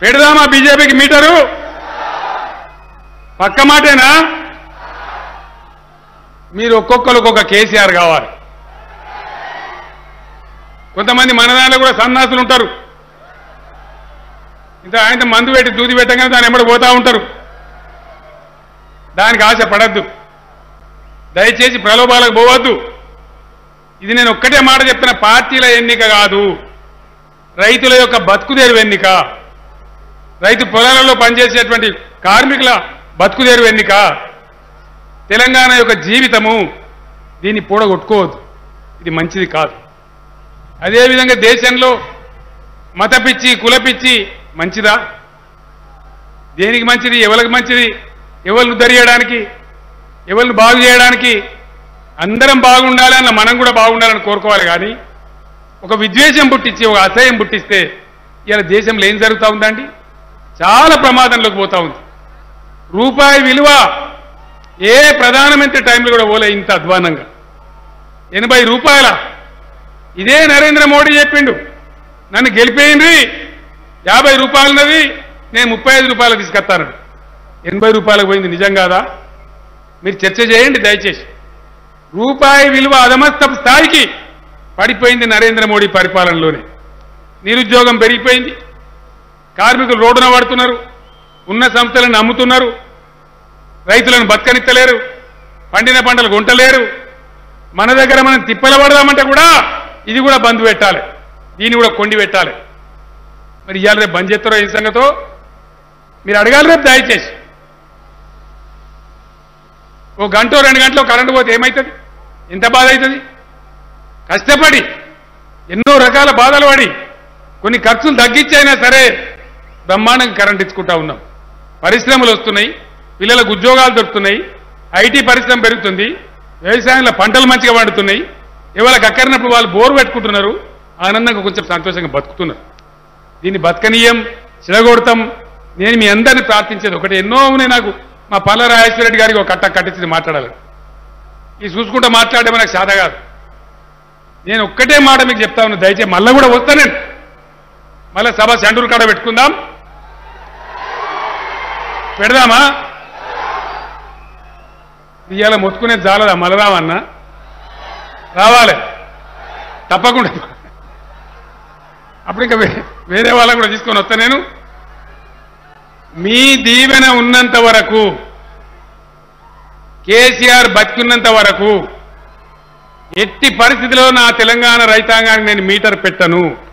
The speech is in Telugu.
పెడదామా బీజేపీకి మీటరు పక్క మాటేనా మీరు ఒక్కొక్కరు ఒక్కొక్క కేసీఆర్ కావాలి కొంతమంది మన దాంట్లో కూడా సన్నాసులు ఉంటారు ఇంత ఆయన మందు పెట్టి దూది పెట్టగానే దాని ఎమ్మడి పోతా ఉంటారు దానికి ఆశ పడద్దు దయచేసి ప్రలోభాలకు పోవద్దు ఇది నేను ఒక్కటే మాట చెప్తున్న పార్టీల ఎన్నిక కాదు రైతుల యొక్క బతుకుదేరు ఎన్నిక రైతు పొలాలలో పనిచేసేటువంటి కార్మికుల బతుకుదేరు ఎన్నిక తెలంగాణ యొక్క జీవితము దీన్ని పూడగొట్టుకోవద్దు ఇది మంచిది కాదు అదేవిధంగా దేశంలో మతపిచ్చి కులపిచ్చి మంచిదా దేనికి మంచిది ఎవరికి మంచిది ఎవరిని ఉద్ధరించడానికి ఎవరిని బాగు చేయడానికి అందరం బాగుండాలి అన్న మనం కూడా బాగుండాలని కోరుకోవాలి కానీ ఒక విద్వేషం పుట్టించి ఒక అసహ్యం పుట్టిస్తే ఇలా దేశంలో ఏం జరుగుతూ ఉందండి చాలా ప్రమాదంలోకి పోతా ఉంది రూపాయి విలువ ఏ ప్రధానమంత్రి టైంలో కూడా పోలే ఇంత అధ్వానంగా ఎనభై రూపాయల ఇదే నరేంద్ర మోడీ చెప్పిండు నన్ను గెలిపేయండి యాభై రూపాయలన్నది నేను ముప్పై ఐదు రూపాయలు తీసుకొస్తాను ఎనభై రూపాయలకు పోయింది నిజం కాదా మీరు చర్చ చేయండి దయచేసి రూపాయి విలువ అధమస్తపు స్థాయికి పడిపోయింది నరేంద్ర మోడీ పరిపాలనలోనే నిరుద్యోగం పెరిగిపోయింది కార్మికులు రోడ్డున పడుతున్నారు ఉన్న సంస్థలను అమ్ముతున్నారు రైతులను బతకనిత్తలేరు పండిన పంటలు గుంటలేరు మన దగ్గర మనం తిప్పల పడదామంటే కూడా ఇది కూడా బంద్ పెట్టాలి దీన్ని కూడా కొండి పెట్టాలి మరి ఇవాళ రేపు బంద్ చేస్తారో ఏం సంగతో మీరు అడగాలి రేపు దయచేసి ఓ గంట రెండు గంటలు కరెంటు పోతే ఏమవుతుంది ఎంత బాధ అవుతుంది కష్టపడి ఎన్నో రకాల బాధలు పడి కొన్ని ఖర్చులు తగ్గించైనా సరే బ్రహ్మాండంగా కరెంట్ ఇచ్చుకుంటా ఉన్నాం పరిశ్రమలు వస్తున్నాయి పిల్లలకు ఉద్యోగాలు దొరుకుతున్నాయి ఐటీ పరిశ్రమ పెరుగుతుంది వ్యవసాయంలో పంటలు మంచిగా పండుతున్నాయి ఎవరికి అక్కరినప్పుడు వాళ్ళు బోరు పెట్టుకుంటున్నారు ఆనందంగా కొంచెం సంతోషంగా బతుకుతున్నారు దీన్ని బతకనీయం చిరగొడతాం నేను మీ అందరిని ప్రార్థించేది ఒకటి ఎన్నో ఉన్నాయి నాకు మా పల్ల రాజేశ్వర రెడ్డి గారికి ఒక కట్ట కట్టించి మాట్లాడాలి ఇది చూసుకుంటూ మాట్లాడడం నాకు సాధ కాదు నేను ఒక్కటే మాట మీకు చెప్తా ఉన్నా దయచేసి మళ్ళీ కూడా వస్తా నేను మళ్ళీ సభ సెంటూరు కాడ పెట్టుకుందాం పెడదామా ఇవాళ మొత్తుకునేది చాలదా మళ్ళీ రావన్నా రావాలి తప్పకుండా అప్పుడు ఇంకా వే- వేరే వాళ్ళని కూడా తీసుకొని వస్తా నేను మీ దీవెన ఉన్నంత వరకు కేసీఆర్ బతికున్నంత వరకు ఎట్టి పరిస్థితిలో నా తెలంగాణ రైతాంగానికి నేను మీటర్ పెట్టను